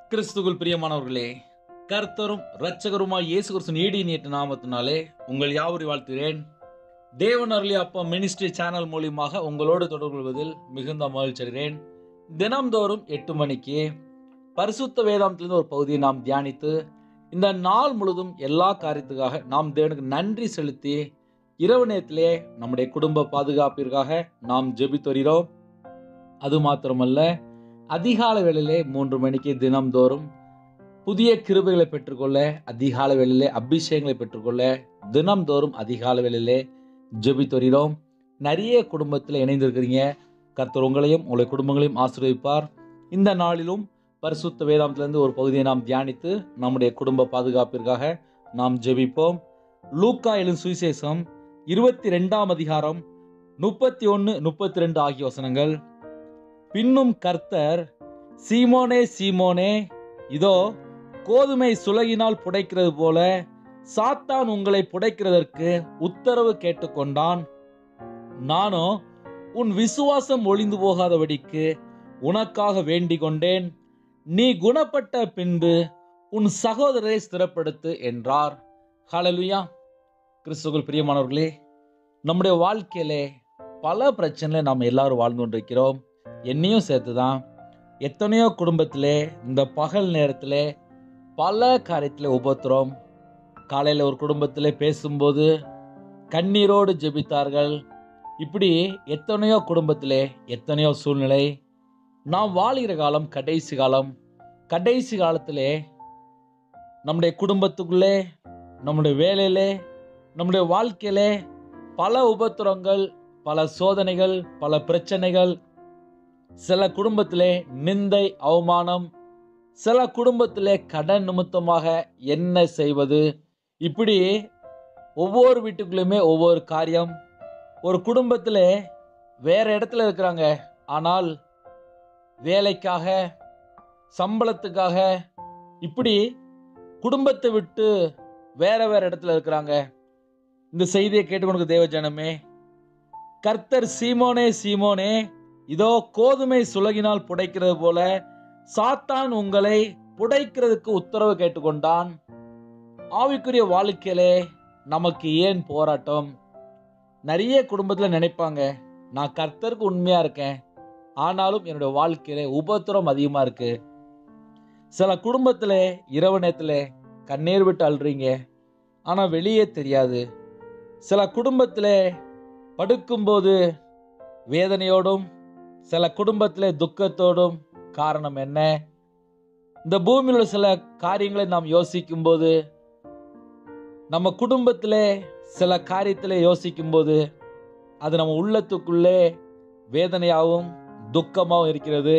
கிறிஸ்துக்குள் பிரியமானவர்களே கர்த்தரும் இரட்சகருமாய் இயேசு கிறிஸ்து நீடி நீட்டு நாமத்தினாலே உங்கள் யாவரை வாழ்த்துகிறேன் தேவன் அருளிய அப்பா மினிஸ்ட்ரி சேனல் மூலியமாக உங்களோடு தொடர்பு கொள்வதில் மிகுந்த மகிழ்ச்சி அடைகிறேன் தினம்தோறும் எட்டு மணிக்கு பரிசுத்த வேதாந்தத்திலிருந்து ஒரு பகுதியை நாம் தியானித்து இந்த நாள் முழுதும் எல்லா காரியத்துக்காக நாம் தேவனுக்கு நன்றி செலுத்தி இரவு நேரத்திலே நம்முடைய குடும்ப பாதுகாப்பிற்காக நாம் ஜெபித்து வருகிறோம் அது மாத்திரமல்ல அதிகாலை வேளையிலே மூன்று மணிக்கு தினம்தோறும் புதிய கிருபைகளை பெற்றுக்கொள்ள அதிகாலை வேளையிலே அபிஷேகங்களை பெற்றுக்கொள்ள தினம்தோறும் அதிகாலை வேளையிலே ஜெபித்து வருகிறோம் நிறைய குடும்பத்தில் இணைந்திருக்கிறீங்க கர்த்தர் உங்களையும் உங்களுடைய குடும்பங்களையும் ஆசீர்வதிப்பார் இந்த நாளிலும் பரிசுத்த வேதாந்தத்திலிருந்து ஒரு பகுதியை நாம் தியானித்து நம்முடைய குடும்ப பாதுகாப்பிற்காக நாம் ஜெபிப்போம் லூக்கா எழும் சுவிசேஷம் இருபத்தி ரெண்டாம் அதிகாரம் முப்பத்தி ஒன்று முப்பத்தி ரெண்டு ஆகிய வசனங்கள் பின்னும் கர்த்தர் சீமோனே சீமோனே இதோ கோதுமை சுலகினால் புடைக்கிறது போல சாத்தான் உங்களை புடைக்கிறதற்கு உத்தரவு கேட்டுக்கொண்டான் நானோ உன் விசுவாசம் ஒளிந்து போகாதபடிக்கு உனக்காக வேண்டிக் கொண்டேன் நீ குணப்பட்ட பின்பு உன் சகோதரரை ஸ்திரப்படுத்து என்றார் ஹalleluya கிறிஸ்துவுக்குள் பிரியமானவர்களே நம்முடைய வாழ்க்கையிலே பல பிரச்சனைகளை நாம் எல்லாரும் வாழ்ந்து கொண்டிருக்கிறோம் என்னையும் சேர்த்து தான் எத்தனையோ குடும்பத்திலே இந்த பகல் நேரத்தில் பல காரியத்தில் உபத்திரம் காலையில் ஒரு குடும்பத்தில் பேசும்போது கண்ணீரோடு ஜெபித்தார்கள் இப்படி எத்தனையோ குடும்பத்திலே எத்தனையோ சூழ்நிலை நாம் வாழுகிற காலம் கடைசி காலம் கடைசி காலத்திலே நம்முடைய குடும்பத்துக்குள்ளே நம்முடைய வேலையிலே நம்முடைய வாழ்க்கையிலே பல உபத்திரங்கள் பல சோதனைகள் பல பிரச்சனைகள் சில குடும்பத்திலே நிந்தை அவமானம் சில குடும்பத்திலே கடன் நிமித்தமாக என்ன செய்வது இப்படி ஒவ்வொரு வீட்டுக்குள்ளேயுமே ஒவ்வொரு காரியம் ஒரு குடும்பத்தில் வேற இடத்துல இருக்கிறாங்க ஆனால் வேலைக்காக சம்பளத்துக்காக இப்படி குடும்பத்தை விட்டு வேற வேற இடத்துல இருக்கிறாங்க இந்த செய்தியை கேட்டுக்கொண்டு தேவ ஜனமே கர்த்தர் சீமோனே சீமோனே இதோ கோதுமை சுலகினால் புடைக்கிறது போல சாத்தான் உங்களை புடைக்கிறதுக்கு உத்தரவு கேட்டுக்கொண்டான் ஆவிக்குரிய வாழ்க்கையிலே நமக்கு ஏன் போராட்டம் நிறைய குடும்பத்தில் நினைப்பாங்க நான் கர்த்தருக்கு உண்மையா இருக்கேன் ஆனாலும் என்னுடைய வாழ்க்கையில உபத்திரம் அதிகமாக இருக்கு சில குடும்பத்தில் இரவு நேரத்தில் கண்ணீர் விட்டு அழுறீங்க ஆனால் வெளியே தெரியாது சில குடும்பத்தில் படுக்கும்போது வேதனையோடும் சில குடும்பத்தில் துக்கத்தோடும் காரணம் என்ன இந்த பூமியில் உள்ள சில காரியங்களை நாம் யோசிக்கும்போது நம்ம குடும்பத்தில் சில காரியத்தில் யோசிக்கும்போது அது நம்ம உள்ளத்துக்குள்ளே வேதனையாகவும் துக்கமாகவும் இருக்கிறது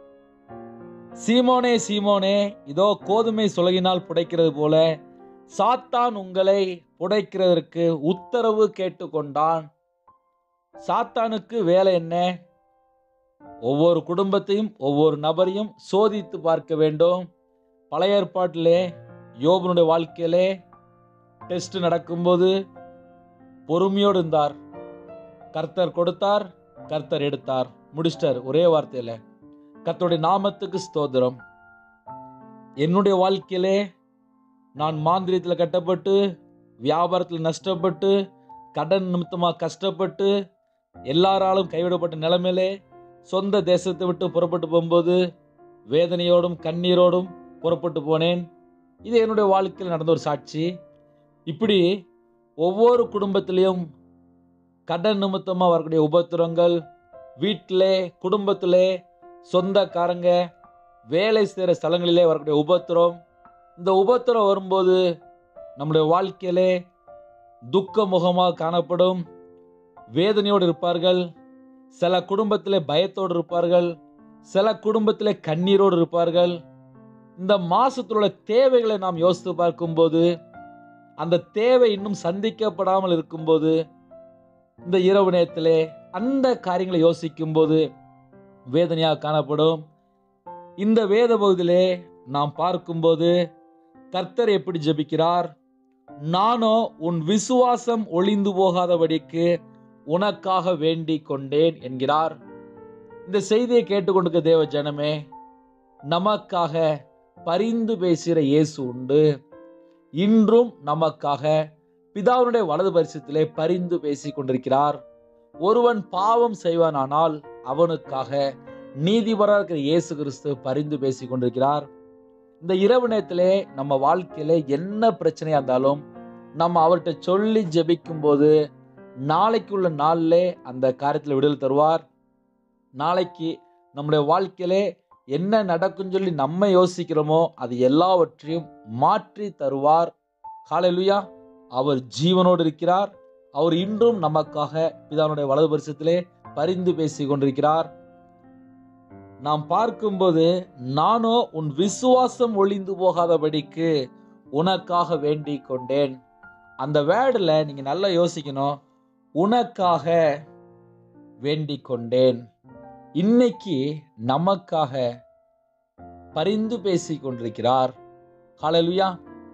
சீமோனே சீமோனே இதோ கோதுமை சுலகினால் புடைக்கிறது போல சாத்தான் உங்களை புடைக்கிறதற்கு உத்தரவு கேட்டுக்கொண்டான் சாத்தானுக்கு வேலை என்ன ஒவ்வொரு குடும்பத்தையும் ஒவ்வொரு நபரையும் சோதித்து பார்க்க வேண்டும் பழைய ஏற்பாட்டிலே யோபனுடைய வாழ்க்கையிலே டெஸ்ட் நடக்கும்போது பொறுமையோடு இருந்தார் கர்த்தர் கொடுத்தார் கர்த்தர் எடுத்தார் முடிச்சிட்டார் ஒரே வார்த்தையில கர்த்தருடைய நாமத்துக்கு ஸ்தோத்திரம் என்னுடைய வாழ்க்கையிலே நான் மாந்திரியத்தில் கட்டப்பட்டு வியாபாரத்தில் நஷ்டப்பட்டு கடன் நிமித்தமாக கஷ்டப்பட்டு எல்லாராலும் கைவிடப்பட்ட நிலைமையிலே சொந்த தேசத்தை விட்டு புறப்பட்டு போகும்போது வேதனையோடும் கண்ணீரோடும் புறப்பட்டு போனேன் இது என்னுடைய வாழ்க்கையில் நடந்த ஒரு சாட்சி இப்படி ஒவ்வொரு குடும்பத்திலையும் கடன் நிமித்தமாக வரக்கூடிய உபத்திரங்கள் வீட்டிலே குடும்பத்திலே சொந்தக்காரங்க வேலை செய்கிற ஸ்தலங்களிலே வரக்கூடிய உபத்திரம் இந்த உபத்திரம் வரும்போது நம்முடைய வாழ்க்கையிலே துக்க முகமாக காணப்படும் வேதனையோடு இருப்பார்கள் சில குடும்பத்திலே பயத்தோடு இருப்பார்கள் சில குடும்பத்திலே கண்ணீரோடு இருப்பார்கள் இந்த மாசத்தில் உள்ள தேவைகளை நாம் யோசித்து பார்க்கும்போது அந்த தேவை இன்னும் சந்திக்கப்படாமல் இருக்கும்போது இந்த இரவு நேரத்திலே அந்த காரியங்களை யோசிக்கும்போது வேதனையாக காணப்படும் இந்த வேத பகுதியிலே நாம் பார்க்கும்போது கர்த்தர் எப்படி ஜெபிக்கிறார் நானோ உன் விசுவாசம் ஒளிந்து போகாதபடிக்கு உனக்காக வேண்டிக் கொண்டேன் என்கிறார் இந்த செய்தியை கேட்டுக்கொண்டிருக்க தேவ ஜனமே நமக்காக பரிந்து பேசுகிற இயேசு உண்டு இன்றும் நமக்காக பிதாவுடைய வலது பரிசத்திலே பரிந்து பேசிக் கொண்டிருக்கிறார் ஒருவன் பாவம் செய்வானானால் அவனுக்காக நீதிபராக இருக்கிற இயேசு கிறிஸ்து பரிந்து பேசிக் கொண்டிருக்கிறார் இந்த இரவு நேரத்திலே நம்ம வாழ்க்கையில என்ன பிரச்சனையா இருந்தாலும் நம்ம அவர்கிட்ட சொல்லி ஜெபிக்கும் போது நாளைக்கு உள்ள நாளிலே அந்த காரியத்தில் விடுதலை தருவார் நாளைக்கு நம்முடைய வாழ்க்கையிலே என்ன நடக்கும்னு சொல்லி நம்ம யோசிக்கிறோமோ அது எல்லாவற்றையும் மாற்றி தருவார் காலையிலுயா அவர் ஜீவனோடு இருக்கிறார் அவர் இன்றும் நமக்காக பிதானுடைய வலது பரிசத்திலே பரிந்து பேசிக் கொண்டிருக்கிறார் நாம் பார்க்கும்போது நானோ உன் விசுவாசம் ஒளிந்து போகாதபடிக்கு உனக்காக வேண்டிக் கொண்டேன் அந்த வேர்டில் நீங்க நல்லா யோசிக்கணும் உனக்காக வேண்டிக் கொண்டேன் இன்னைக்கு நமக்காக பரிந்து பேசிக் கொண்டிருக்கிறார் ஹalleluya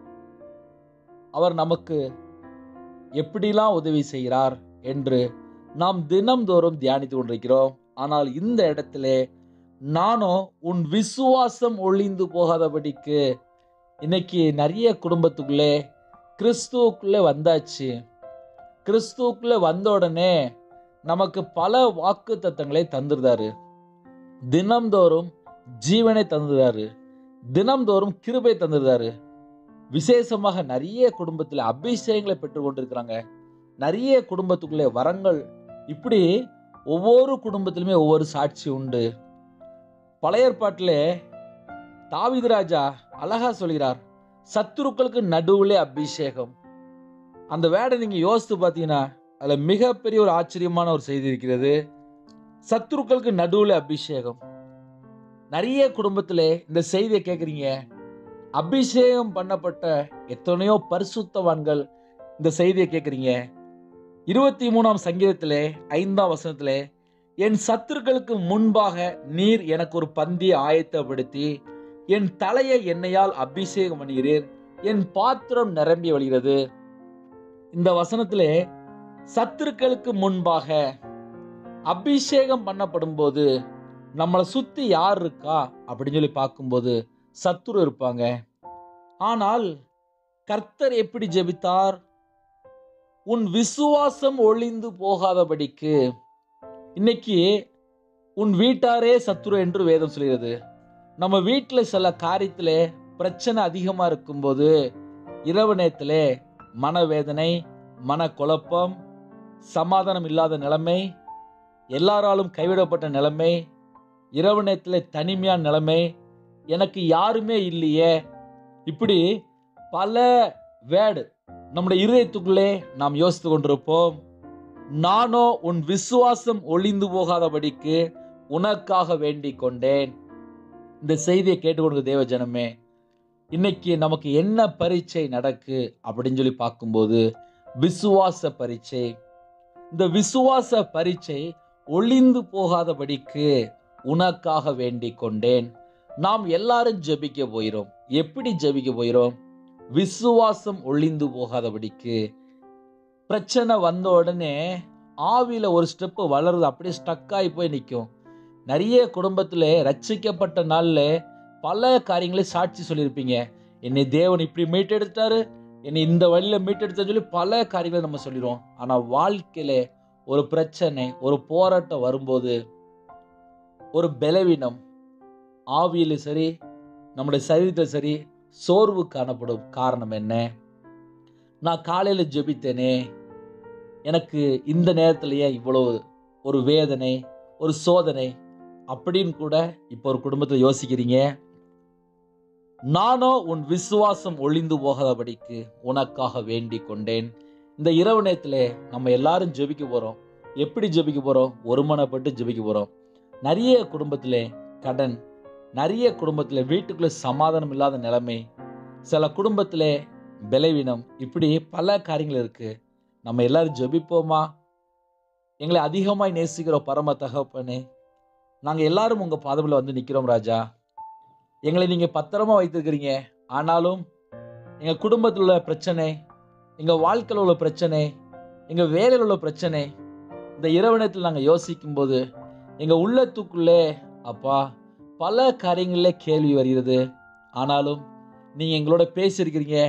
அவர் நமக்கு எப்படிலாம் உதவி செய்கிறார் என்று நாம் தினம்தோறும் தியானித்து கொண்டிருக்கிறோம் ஆனால் இந்த இடத்திலே நானோ உன் விசுவாசம் ஒளிந்து போகாதபடிக்கு இன்னைக்கு நிறைய குடும்பத்துக்குள்ளே கிறிஸ்துவுக்குள்ளே வந்தாச்சு கிறிஸ்துவுக்குள்ளே வந்த உடனே நமக்கு பல வாக்கு தத்தங்களை தந்துருந்தாரு தினம்தோறும் ஜீவனை தந்துருந்தாரு தினம்தோறும் கிருபை தந்துருந்தாரு விசேஷமாக நிறைய குடும்பத்தில் அபிஷேகங்களை பெற்று கொண்டிருக்கிறாங்க நிறைய குடும்பத்துக்குள்ளே வரங்கள் இப்படி ஒவ்வொரு குடும்பத்திலுமே ஒவ்வொரு சாட்சி உண்டு பழைய ஏற்பாட்டிலே தாவீது ராஜா அழகா சொல்கிறார் சத்துருக்களுக்கு நடுவுலே அபிஷேகம் அந்த வேடை நீங்க யோசித்து பார்த்தீங்கன்னா அதுல மிகப்பெரிய ஒரு ஆச்சரியமான ஒரு செய்தி இருக்கிறது சத்துருக்களுக்கு நடுவுல அபிஷேகம் நிறைய குடும்பத்திலே இந்த செய்தியை கேட்குறீங்க அபிஷேகம் பண்ணப்பட்ட எத்தனையோ பரிசுத்தவான்கள் இந்த செய்தியை கேட்குறீங்க இருபத்தி மூணாம் சங்கீதத்திலே ஐந்தாம் வசனத்திலே என் சத்துருக்களுக்கு முன்பாக நீர் எனக்கு ஒரு பந்தியை ஆயத்தப்படுத்தி என் தலையை எண்ணெயால் அபிஷேகம் பண்ணுகிறீர் என் பாத்திரம் நிரம்பி வழிகிறது இந்த வசனத்திலே சத்துருக்களுக்கு முன்பாக அபிஷேகம் பண்ணப்படும் போது நம்மளை சுத்தி யார் இருக்கா அப்படின்னு சொல்லி பார்க்கும்போது சத்துரு இருப்பாங்க ஆனால் கர்த்தர் எப்படி ஜெபித்தார் உன் விசுவாசம் ஒளிந்து போகாதபடிக்கு இன்னைக்கு உன் வீட்டாரே சத்துரு என்று வேதம் சொல்கிறது நம்ம வீட்டில் சில காரியத்தில் பிரச்சனை அதிகமாக இருக்கும்போது இரவு நேரத்திலே மனவேதனை மனக்குழப்பம் சமாதானம் இல்லாத நிலைமை எல்லாராலும் கைவிடப்பட்ட நிலைமை இரவு நேரத்தில் தனிமையான நிலைமை எனக்கு யாருமே இல்லையே இப்படி பல வேர்டு நம்முடைய இருதயத்துக்குள்ளே நாம் யோசித்து கொண்டிருப்போம் நானோ உன் விசுவாசம் ஒளிந்து போகாதபடிக்கு உனக்காக வேண்டிக் கொண்டேன் இந்த செய்தியை கேட்டுக்கொண்டு தேவ ஜனமே இன்னைக்கு நமக்கு என்ன பரீட்சை நடக்கு அப்படின்னு சொல்லி பார்க்கும்போது விசுவாச பரீட்சை இந்த விசுவாச பரீட்சை ஒளிந்து போகாதபடிக்கு உனக்காக வேண்டிக் கொண்டேன் நாம் எல்லாரும் ஜெபிக்க போகிறோம் எப்படி ஜெபிக்க போகிறோம் விசுவாசம் ஒளிந்து போகாதபடிக்கு பிரச்சனை வந்த உடனே ஆவியில ஒரு ஸ்டெப்பு வளருது அப்படியே ஸ்டக் ஆகி போய் நிற்கும் நிறைய குடும்பத்தில் ரட்சிக்கப்பட்ட நாளில் பல காரியங்களை சாட்சி சொல்லியிருப்பீங்க என்னை தேவன் இப்படி மீட்டெடுத்தாரு என்னை இந்த வழியில் மீட்டெடுத்தான்னு சொல்லி பல காரியங்களை நம்ம சொல்லிடுவோம் ஆனால் வாழ்க்கையில ஒரு பிரச்சனை ஒரு போராட்டம் வரும்போது ஒரு பலவீனம் ஆவியிலும் சரி நம்முடைய சரீரத்தில் சரி சோர்வு காணப்படும் காரணம் என்ன நான் காலையில் ஜெபித்தேனே எனக்கு இந்த நேரத்திலேயே இவ்வளவு ஒரு வேதனை ஒரு சோதனை அப்படின்னு கூட இப்போ ஒரு குடும்பத்தில் யோசிக்கிறீங்க நானோ உன் விசுவாசம் ஒளிந்து போகாதபடிக்கு உனக்காக வேண்டிக் கொண்டேன் இந்த இரவு நேரத்தில் நம்ம எல்லாரும் ஜெபிக்க போகிறோம் எப்படி ஜெபிக்க போகிறோம் ஒருமனப்பட்டு ஜெபிக்க போகிறோம் நிறைய குடும்பத்தில் கடன் நிறைய குடும்பத்தில் வீட்டுக்குள்ளே சமாதானம் இல்லாத நிலைமை சில குடும்பத்தில் பலவீனம் இப்படி பல காரியங்கள் இருக்குது நம்ம எல்லாரும் ஜெபிப்போமா எங்களை அதிகமாய் நேசிக்கிற பரம தகப்பனே நாங்கள் எல்லாரும் உங்கள் பாதவில் வந்து நிற்கிறோம் ராஜா எங்களை நீங்கள் பத்திரமா வைத்திருக்கிறீங்க ஆனாலும் எங்கள் குடும்பத்தில் உள்ள பிரச்சனை எங்கள் வாழ்க்கையில் உள்ள பிரச்சனை எங்கள் வேலையில் உள்ள பிரச்சனை இந்த இரவு நேரத்தில் நாங்கள் யோசிக்கும்போது எங்கள் உள்ளத்துக்குள்ளே அப்பா பல காரியங்களில் கேள்வி வருகிறது ஆனாலும் நீங்க எங்களோட பேசியிருக்கிறீங்க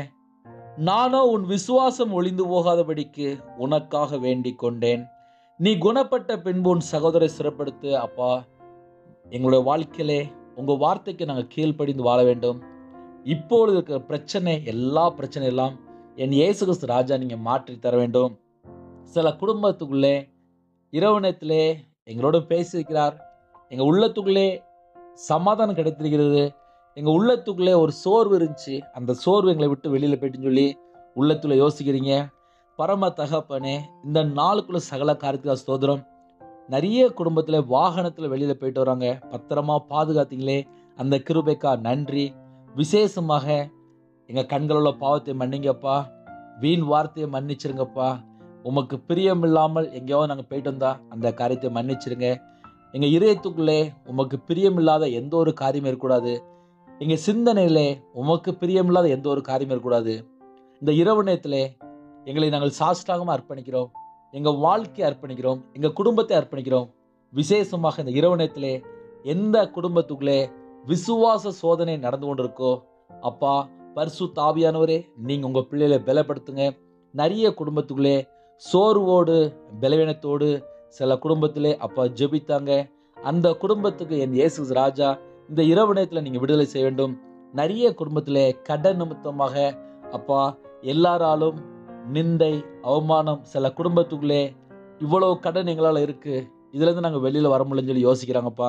நானோ உன் விசுவாசம் ஒளிந்து போகாதபடிக்கு உனக்காக வேண்டிக் கொண்டேன் நீ குணப்பட்ட பின்பு உன் சகோதரை சிறப்படுத்து அப்பா எங்களுடைய வாழ்க்கையிலே உங்க வார்த்தைக்கு நாங்கள் கீழ்ப்படிந்து வாழ வேண்டும் இப்பொழுது இருக்கிற பிரச்சனை எல்லா பிரச்சனை எல்லாம் என் இயேசு கிறிஸ்து ராஜா நீங்க மாற்றி தர வேண்டும் சில குடும்பத்துக்குள்ளே இரவு நேரத்திலே எங்களோட பேசியிருக்கிறார் எங்கள் உள்ளத்துக்குள்ளே சமாதானம் கிடைத்திருக்கிறது எங்கள் உள்ளத்துக்குள்ளே ஒரு சோர்வு இருந்துச்சு அந்த சோர்வு எங்களை விட்டு வெளியில் போயிட்டுன்னு சொல்லி உள்ளத்துல யோசிக்கிறீங்க பரம தகப்பனே இந்த நாளுக்குள்ள சகல காரியத்துக்கு ஸ்தோத்திரம் நிறைய குடும்பத்தில் வாகனத்தில் வெளியில் போயிட்டு வராங்க பத்திரமா பாதுகாத்தீங்களே அந்த கிருபைக்கா நன்றி விசேஷமாக எங்கள் கண்களுள்ள பாவத்தை மன்னிங்கப்பா வீண் வார்த்தையை மன்னிச்சிருங்கப்பா உமக்கு பிரியம் இல்லாமல் எங்கேயாவது நாங்கள் போயிட்டு வந்தா அந்த காரியத்தை மன்னிச்சிருங்க எங்கள் இதயத்துக்குள்ளே உமக்கு பிரியமில்லாத எந்த ஒரு காரியமும் இருக்கக்கூடாது எங்கள் சிந்தனையிலே உமக்கு பிரியமில்லாத எந்த ஒரு காரியமும் இருக்கக்கூடாது இந்த இரவு நேரத்திலே எங்களை நாங்கள் சாஷ்டாகமாக அர்ப்பணிக்கிறோம் எங்கள் வாழ்க்கையை அர்ப்பணிக்கிறோம் எங்கள் குடும்பத்தை அர்ப்பணிக்கிறோம் விசேஷமாக இந்த இரவு நேரத்திலே எந்த குடும்பத்துக்குள்ளே விசுவாச சோதனை நடந்து கொண்டிருக்கோ அப்பா பரிசு தாவியானவரே நீங்கள் உங்கள் பிள்ளைகளை பலப்படுத்துங்க நிறைய குடும்பத்துக்குள்ளே சோர்வோடு பலவீனத்தோடு சில குடும்பத்திலே அப்பா ஜெபித்தாங்க அந்த குடும்பத்துக்கு என் இயேசு ராஜா இந்த இரவு நேரத்தில் நீங்கள் விடுதலை செய்ய வேண்டும் நிறைய குடும்பத்திலே கடன் நிமித்தமாக அப்பா எல்லாராலும் நிந்தை அவமானம் சில குடும்பத்துக்குள்ளே இவ்வளவு கடன் எங்களால் இருக்கு இதுலேருந்து நாங்கள் வெளியில் வர முடியலன்னு சொல்லி யோசிக்கிறாங்கப்பா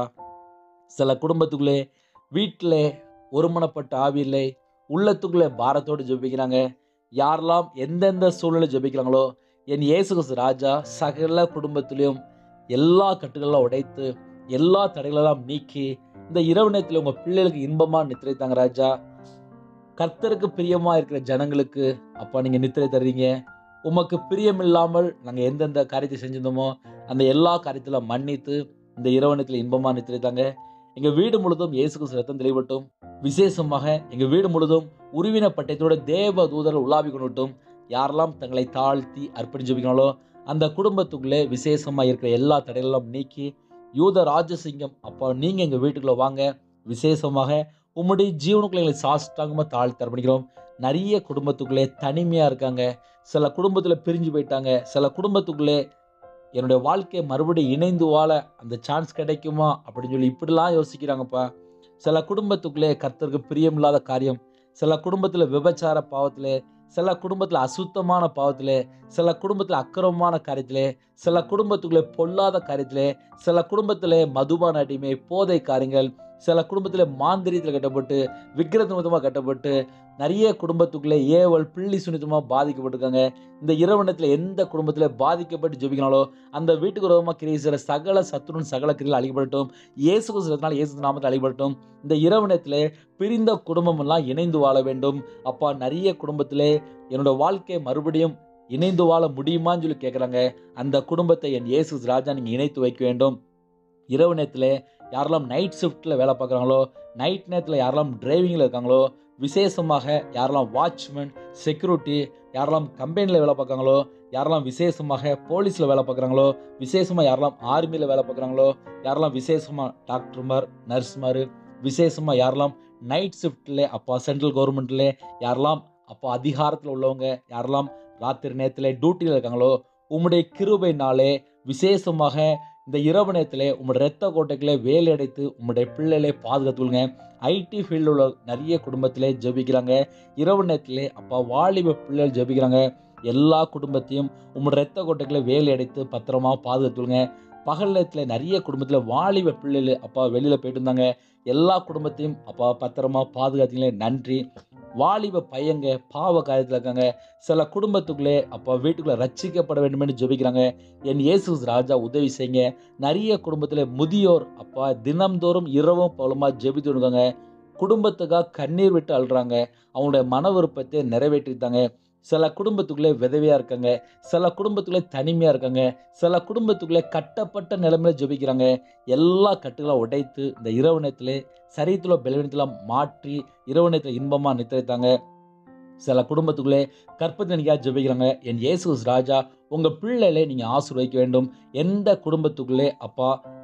சில குடும்பத்துக்குள்ளே வீட்டில் ஒருமனப்பட்ட ஆவி இல்லை உள்ளத்துக்குள்ளே பாரத்தோடு ஜெபிக்கிறாங்க யாரெல்லாம் எந்தெந்த சூழ்நிலை ஜெபிக்கிறாங்களோ என் இயேசு கிறிஸ்து ராஜா சகல குடும்பத்திலையும் எல்லா கட்டுகளெல்லாம் உடைத்து எல்லா தடைகளெல்லாம் நீக்கி இந்த இரவு நேரத்தில் உங்கள் பிள்ளைகளுக்கு இன்பமாக நித்திரை தாங்க ராஜா கர்த்தருக்கு பிரியமாக இருக்கிற ஜனங்களுக்கு அப்பா நீங்கள் நித்திரை தர்றீங்க உமக்கு பிரியமில்லாமல் நாங்கள் எந்தெந்த காரியத்தை செஞ்சிருந்தோமோ அந்த எல்லா காரியத்திலும் மன்னித்து இந்த இரவு நேரத்தில் இன்பமாக நித்திரை தாங்க எங்கள் வீடு முழுதும் இயேசு கிறிஸ்து ரத்தம் தெளிவட்டும் விசேஷமாக எங்கள் வீடு முழுதும் உருவின பட்டயத்தோட தேவ தூதர்கள் உலாவி கொண்டுட்டும் யாரெல்லாம் தங்களை தாழ்த்தி அர்ப்பணிச்சு ஜெபிக்கிறாங்களோ அந்த குடும்பத்துக்குள்ளே விசேஷமாக இருக்கிற எல்லா தடைகளெல்லாம் நீக்கி யூத ராஜசிங்கம் அப்போ நீங்கள் எங்கள் வீட்டுக்குள்ளே வாங்க விசேஷமாக உம்முடைய ஜீவனுக்குள்ள எங்களை சாஷ்டாங்கமாக தாழ்த்தி அர்ப்பணிக்கிறோம் நிறைய குடும்பத்துக்குள்ளே தனிமையாக இருக்காங்க சில குடும்பத்தில் பிரிஞ்சு போயிட்டாங்க சில குடும்பத்துக்குள்ளே என்னுடைய வாழ்க்கையை மறுபடியும் இணைந்து வாழ அந்த சான்ஸ் கிடைக்குமா அப்படின்னு சொல்லி இப்படிலாம் யோசிக்கிறாங்கப்பா சில குடும்பத்துக்குள்ளே கர்த்தருக்கு பிரியமில்லாத காரியம் சில குடும்பத்தில் விபச்சார பாவத்தில் சில குடும்பத்தில் அசுத்தமான பாவத்தில் சில குடும்பத்தில் அக்கிரமமான காரியத்திலே சில குடும்பத்துக்குள்ளே பொல்லாத காரியத்திலே சில குடும்பத்தில் மதுபான அடிமை போதை காரியங்கள் சில குடும்பத்தில் மாந்திரியத்தில் கட்டப்பட்டு விக்கிரத நிமித்தமாக கட்டப்பட்டு நிறைய குடும்பத்துக்குள்ளே ஏவல் பிள்ளி சுனித்தமாக பாதிக்கப்பட்டிருக்காங்க இந்த இரவணத்தில் எந்த குடும்பத்தில் பாதிக்கப்பட்டு ஜெபிக்கிறாங்களோ அந்த வீட்டுக்கு விரோதமாக கிரியை செய்கிற சகல சத்துருன் சகல கிரியில் அழிபடட்டும் இயேசு கிறிஸ்துவத்தினால் இயேசு நாமத்தில் அழிபடட்டும் இந்த இரவணத்தில் பிரிந்த குடும்பம் எல்லாம் இணைந்து வாழ வேண்டும் அப்பா நிறைய குடும்பத்திலே என்னோட வாழ்க்கை மறுபடியும் இணைந்து வாழ முடியுமான்னு சொல்லி கேட்குறாங்க அந்த குடும்பத்தை என் இயேசு ராஜா நீங்கள் இணைத்து வைக்க வேண்டும் இரவு நேரத்தில் யாரெல்லாம் நைட் ஷிஃப்ட்டில் வேலை பார்க்குறாங்களோ நைட் நேரத்தில் யாரெல்லாம் டிரைவிங்கில் இருக்காங்களோ விசேஷமாக யாரெல்லாம் வாட்ச்மேன் செக்யூரிட்டி யாரெல்லாம் கம்பெனியில் வேலை பார்க்குறாங்களோ யாரெல்லாம் விசேஷமாக போலீஸில் வேலை பார்க்குறாங்களோ விசேஷமாக யாரெல்லாம் ஆர்மியில் வேலை பார்க்குறாங்களோ யாரெல்லாம் விசேஷமாக டாக்டர்மார் நர்ஸ்மார் விசேஷமாக யாரெல்லாம் நைட் ஷிஃப்ட்டில் அப்பா சென்ட்ரல் கவர்மெண்ட்டில் யாரெல்லாம் அப்போ அதிகாரத்தில் உள்ளவங்க யாரெல்லாம் ராத்திரி நேரத்தில் டியூட்டியில் இருக்காங்களோ உம்முடைய கிருபைனாலே விசேஷமாக இந்த இரவு நேரத்தில் உம்முடைய ரத்த கோட்டைகளை வேலையடைத்து உம்முடைய பிள்ளைகளை பாதுகாத்துக்கொள்ளுங்க ஐடி ஃபீல்டில் உள்ள நிறைய குடும்பத்திலே ஜெபிக்கிறாங்க இரவு நேரத்திலே அப்பா வாலிப பிள்ளைகள் ஜெபிக்கிறாங்க எல்லா குடும்பத்தையும் உம்முடைய ரத்த கோட்டைகளை வேலையடைத்து பத்திரமா பாதுகாத்துக்கொள்ளுங்க பகல் நேரத்தில் நிறைய குடும்பத்தில் வாலிப பிள்ளைகள் அப்பா வெளியில் போயிட்டு இருந்தாங்க எல்லா குடும்பத்தையும் அப்பா பத்திரமா பாதுகாத்தீங்களே நன்றி வாலிப பையங்க பாவ காரியத்தில் இருக்காங்க சில குடும்பத்துக்குள்ளே அப்பா வீட்டுக்குள்ளே ரட்சிக்கப்பட வேண்டும்னு ஜெபிக்கிறாங்க என் இயேசு ராஜா உதவி செய்யுங்க நிறைய குடும்பத்தில் முதியோர் அப்பா தினம்தோறும் இரவும் பகலுமா ஜெபித்து இருக்காங்க குடும்பத்துக்காக கண்ணீர் விட்டு அழுறாங்க அவங்களுடைய மன விருப்பத்தை நிறைவேற்றித்தாங்க சில குடும்பத்துக்குள்ளே விதவையாக இருக்காங்க சில குடும்பத்துக்குள்ளே தனிமையாக இருக்காங்க சில குடும்பத்துக்குள்ளே கட்டப்பட்ட நிலைமையில ஜெபிக்கிறாங்க எல்லா கட்டுகளும் உடைத்து இந்த இரவு நேரத்தில் சரீரத்தில் பலவீனத்தில் மாற்றி இரவு நேரத்தில் இன்பமாக நித்திரைத்தாங்க சில குடும்பத்துக்குள்ளே கற்பத்தனிக்காக ஜெபிக்கிறாங்க என் இயேசு ராஜா உங்கள் பிள்ளைகளை நீங்கள் ஆசீர்வதிக்க வேண்டும் எந்த குடும்பத்துக்குள்ளே அப்பா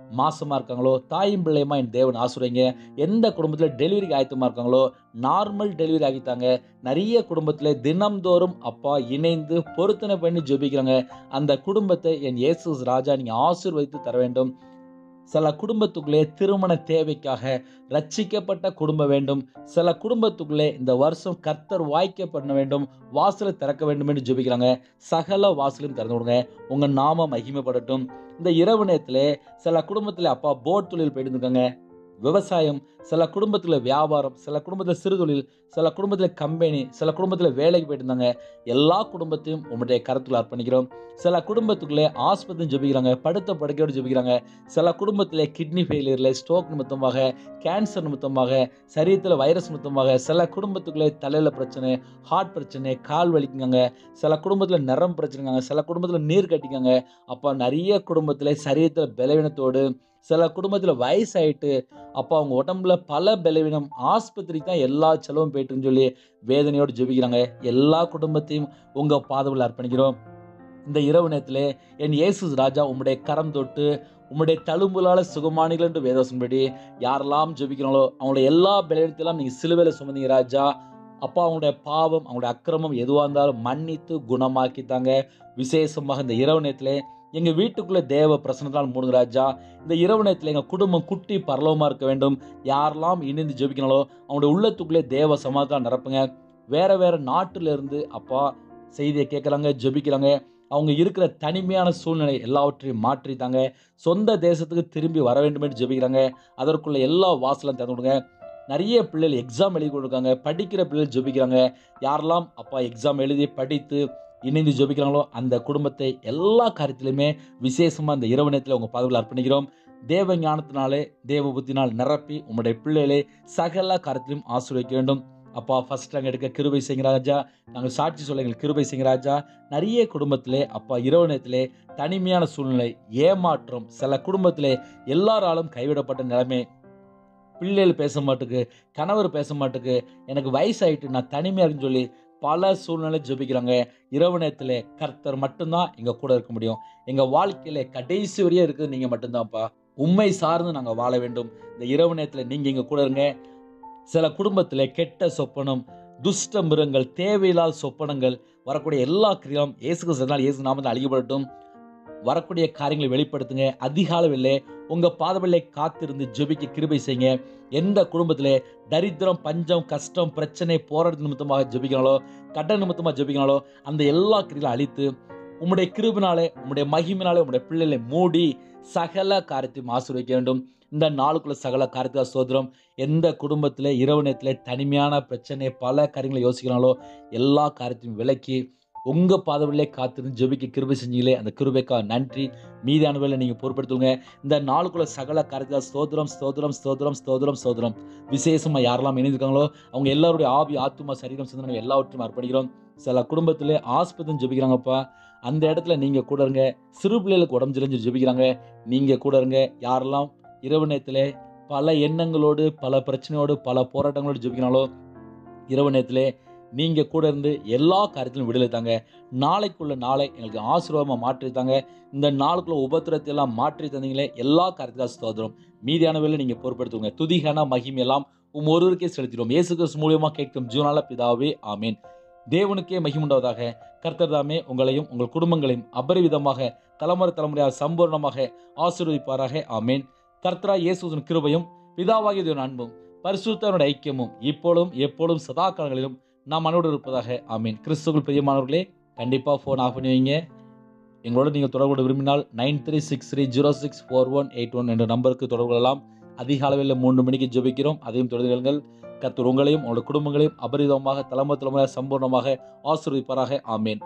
மாசமா இருக்காங்களோ தாயும் பிள்ளையுமா என் தேவன் ஆசுரைங்க எந்த குடும்பத்தில் டெலிவரிக்கு ஆயத்தமா இருக்காங்களோ நார்மல் டெலிவரி ஆகித்தாங்க நிறைய குடும்பத்தில் தினம்தோறும் அப்பா இணைந்து பொருத்தனை பண்ணி ஜெபிக்கிறாங்க அந்த குடும்பத்தை என் இயேசு ராஜா நீங்கள் ஆசீர்வதித்து தர வேண்டும் சில குடும்பத்துக்குள்ளே திருமண தேவைக்காக ரட்சிக்கப்பட்ட குடும்பம் வேண்டும் சில குடும்பத்துக்குள்ளே இந்த வருஷம் கர்த்தர் வாய்க்க பண்ண வேண்டும் வாசலை திறக்க வேண்டும் என்று ஜெபிக்கிறாங்க சகல வாசலையும் திறந்து விடுங்க உங்கள் நாம மகிமைப்படட்டும் இந்த இரவு நேரத்தில் சில குடும்பத்தில் அப்பா போட் தொழில் போயிட்டு இருக்காங்க விவசாயம் சில குடும்பத்தில் வியாபாரம் சில குடும்பத்தில் சிறு தொழில் சில குடும்பத்தில் கம்பெனி சில குடும்பத்தில் வேலைக்கு போயிட்டு இருந்தாங்க எல்லா குடும்பத்தையும் உங்களுடைய கருத்தில் அர்ப்பணிக்கிறோம் சில குடும்பத்துக்குள்ளே ஆஸ்பத்திரி ஜெபிக்கிறாங்க படுத்த படுக்கையோடு ஜெபிக்கிறாங்க சில குடும்பத்தில் கிட்னி ஃபெயிலியரில் ஸ்ட்ரோக் நிமித்தமாக கேன்சர் நிமித்தமாக சரீரத்தில் வைரஸ் நிமித்தமாக சில குடும்பத்துக்குள்ளே தலையில் பிரச்சனை ஹார்ட் பிரச்சனை கால் வலிக்குங்க சில குடும்பத்தில் நரம் பிரச்சனைங்க சில குடும்பத்தில் நீர் கட்டிக்காங்க அப்போ நிறைய குடும்பத்தில் சரீரத்தில் பலவீனத்தோடு சில குடும்பத்தில் வயசாயிட்டு அப்போ அவங்க உடம்புல பல பலவீனம் ஆஸ்பத்திரிக்கு தான் எல்லா செலவும் போயிட்டுன்னு சொல்லி வேதனையோடு ஜெபிக்கிறாங்க எல்லா குடும்பத்தையும் உங்கள் பாதவில் அர்ப்பணிக்கிறோம் இந்த இரவு நேரத்தில் என் இயேசு ராஜா உம்முடைய கரம் தொட்டு உம்முடைய தழும்புலால சுகமானிகள் என்று வேதவசன்படி யாரெல்லாம் ஜெபிக்கிறாங்களோ அவங்களுடைய எல்லா பலவீனத்தையும் நீங்கள் சிலுவையில் சுமந்தீங்க ராஜா அப்பா அவங்களுடைய பாவம் அவங்களுடைய அக்கிரமம் எதுவாக இருந்தாலும் மன்னித்து குணமாக்கித்தாங்க விசேஷமாக இந்த இரவு நேரத்தில் எங்கள் வீட்டுக்குள்ளே தேவ பிரசனத்தால் மூடுங்க ராஜா இந்த இரவு நேரத்தில் எங்கள் குடும்பம் குட்டி பரலவமாக இருக்க வேண்டும் யாரெல்லாம் இணைந்து ஜெபிக்கணாலோ அவங்களுடைய உள்ளத்துக்குள்ளே தேவ சமாதானம் நிரப்புங்க வேற வேற நாட்டுல இருந்து அப்பா செய்தியை கேட்குறாங்க ஜெபிக்கிறாங்க அவங்க இருக்கிற தனிமையான சூழ்நிலை எல்லாவற்றையும் மாற்றித்தாங்க சொந்த தேசத்துக்கு திரும்பி வர வேண்டும் என்று ஜெபிக்கிறாங்க அதற்குள்ள எல்லா வாசலும் திறந்து விடுங்க நிறைய பிள்ளைகள் எக்ஸாம் எழுதி கொடுக்காங்க படிக்கிற பிள்ளைகள் ஜெபிக்கிறாங்க யாரெல்லாம் அப்பா எக்ஸாம் எழுதி படித்து இணைந்து ஜெபிக்கிறாங்களோ அந்த குடும்பத்தை எல்லா காரியத்திலுமே விசேஷமாக இந்த இரவு நேரத்தில் உங்கள் பாதுகாப்பில் அர்ப்பணிக்கிறோம் தேவ ஞானத்தினாலே தேவ புத்தினால் நிரப்பி உங்களுடைய பிள்ளைகளை சகல காரியத்திலும் ஆசீர்வதிக்க வேண்டும் அப்பா ஃபர்ஸ்ட் நாங்கள் எடுக்க கிருபை செய்யுங்க ராஜா நாங்கள் சாட்சி சொல்ல எங்களுக்கு கிருபை செய்யுங்க ராஜா நிறைய குடும்பத்திலே அப்பா இரவு நேரத்திலே தனிமையான சூழ்நிலை ஏமாற்றம் சில குடும்பத்திலே எல்லாராலும் கைவிடப்பட்ட நிலைமை பிள்ளைகள் பேச மாட்டுக்கு கணவர் பேச மாட்டுக்கு எனக்கு வயசாயிட்டு நான் தனிமையாக இருக்குன்னு சொல்லி பல சூழ்நிலை ஜெபிக்கிறாங்க இரவு நேரத்தில் கர்த்தர் மட்டும்தான் எங்கள் கூட இருக்க முடியும் எங்கள் வாழ்க்கையில கடைசி வரையும் இருக்குது நீங்கள் மட்டும்தான்ப்பா உண்மை சார்ந்து நாங்கள் வாழ வேண்டும் இந்த இரவு நேரத்தில் நீங்கள் எங்கள் கூட இருங்க சில குடும்பத்தில் கெட்ட சொப்பனம் துஷ்ட மிருகங்கள் தேவையில்லாத சொப்பனங்கள் வரக்கூடிய எல்லா கிரியும் இயேசு கிறிஸ்துனால் இயேசு நாமத்தில் அழிக்கப்படட்டும் வரக்கூடிய காரியங்களை வெளிப்படுத்துங்க அதிகாலவில்லை உங்கள் பாதவில்லை காத்திருந்து ஜெபிக்க கிருபை செய்யுங்க எந்த குடும்பத்திலே தரித்திரம் பஞ்சம் கஷ்டம் பிரச்சனை போராட்ட நிமித்தமாக ஜெபிக்கிறாங்களோ கடன் நிமித்தமாக ஜெபிக்கிறாங்களோ அந்த எல்லா கிரியிலும் அழித்து உம்முடைய கிருபினாலே உம்முடைய மகிமினாலே உம்முடைய பிள்ளைகளை மூடி சகல காரியத்தையும் ஆசீர்வதிக்க வேண்டும் இந்த நாளுக்குள்ள சகல காரியத்தை சோதரம் எந்த குடும்பத்தில் இரவு நேரத்தில் தனிமையான பிரச்சனை பல காரியங்களை யோசிக்கிறாங்களோ எல்லா காரியத்தையும் விலக்கி உங்கள் பாதவிலே காத்திருந்து ஜெபிக்க கிருபை செஞ்சீங்களே அந்த கிருபைக்கா நன்றி மீதான வேலை நீங்கள் பொறுப்படுத்துங்க இந்த நாளுக்குள்ள சகல காரியத்தை ஸ்தோத்திரம் ஸ்தோத்திரம் ஸ்தோத்திரம் ஸ்தோத்திரம் ஸ்தோத்திரம் விசேஷமாக யாரெல்லாம் இணைந்திருக்காங்களோ அவங்க எல்லாருடைய ஆவி ஆத்துமா சரீரம் சிந்தனை எல்லாவற்றையும் அர்ப்பணிக்கிறோம் சில குடும்பத்தில் ஆஸ்பத்திரி ஜெபிக்கிறாங்கப்பா அந்த இடத்துல நீங்கள் கூட இருங்க சிறு பிள்ளைகளுக்கு உடம்பு சிலஞ்சு ஜெபிக்கிறாங்க நீங்கள் கூட இருங்க யாரெல்லாம் இரவு நேரத்தில் பல எண்ணங்களோடு பல பிரச்சனையோடு பல போராட்டங்களோடு ஜெபிக்கிறாங்களோ இரவு நேரத்தில் நீங்கள் கூட இருந்து எல்லா காரியத்திலும் விடுதலை தாங்க நாளைக்குள்ள நாளை எங்களுக்கு ஆசீர்வாதமாக மாற்றி தாங்க இந்த நாளுக்குள்ள உபத்திரத்தை எல்லாம் மாற்றி தந்தீங்களே எல்லா காரியத்துக்காக ஸ்தோத்திரம் மீதியான வேலை நீங்கள் பொறுப்படுத்துங்க துதிகான மகிமை எல்லாம் உம் ஒருவருக்கே செலுத்திடுவோம் இயேசு கிறிஸ்து மூலியமாக கேட்கும் ஜீவனால பிதாவே ஆமேன் தேவனுக்கே மகிமுண்டாவதாக கர்த்தர் தாமே உங்களையும் உங்கள் குடும்பங்களையும் அபரிவிதமாக தலைமுறை தலைமுறையாக சம்பூர்ணமாக ஆசீர்வதிப்பாராக ஆமேன் கர்த்தரா இயேசுவின் கிருபையும் பிதாவாகிய தேவன் அன்பும் பரிசுத்தவனுடைய ஐக்கியமும் இப்பொழுதும் எப்பொழுதும் சதா காலங்களிலும் நாம் மனோடு இருப்பதாக ஆமீன் கிறிஸ்துக்குள் பிரியமானவர்களே கண்டிப்பாக ஃபோன் ஆஃப் பண்ணி வைங்க எங்களோட நீங்கள் தொடர்பு கொள்ள விரும்பினால் nine three six three zero six four one eight one என்ற நம்பருக்கு தொடர்பு கொள்ளலாம் அதிக அளவில் மூன்று மணிக்கு ஜெபிக்கிறோம் அதையும் தொடர்ந்து கொள்ளுங்கள் கர்த்தர் உங்களையும் உங்களுடைய குடும்பங்களையும் அபரிதமாக தலைமுறை தலைமுறை சம்பூர்ணமாக ஆசீர்வதிப்பாராக ஆமேன்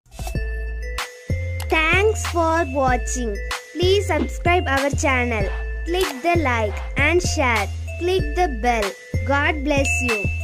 Thanks for watching. Please subscribe our channel. Click the like and share. Click the bell. God bless you.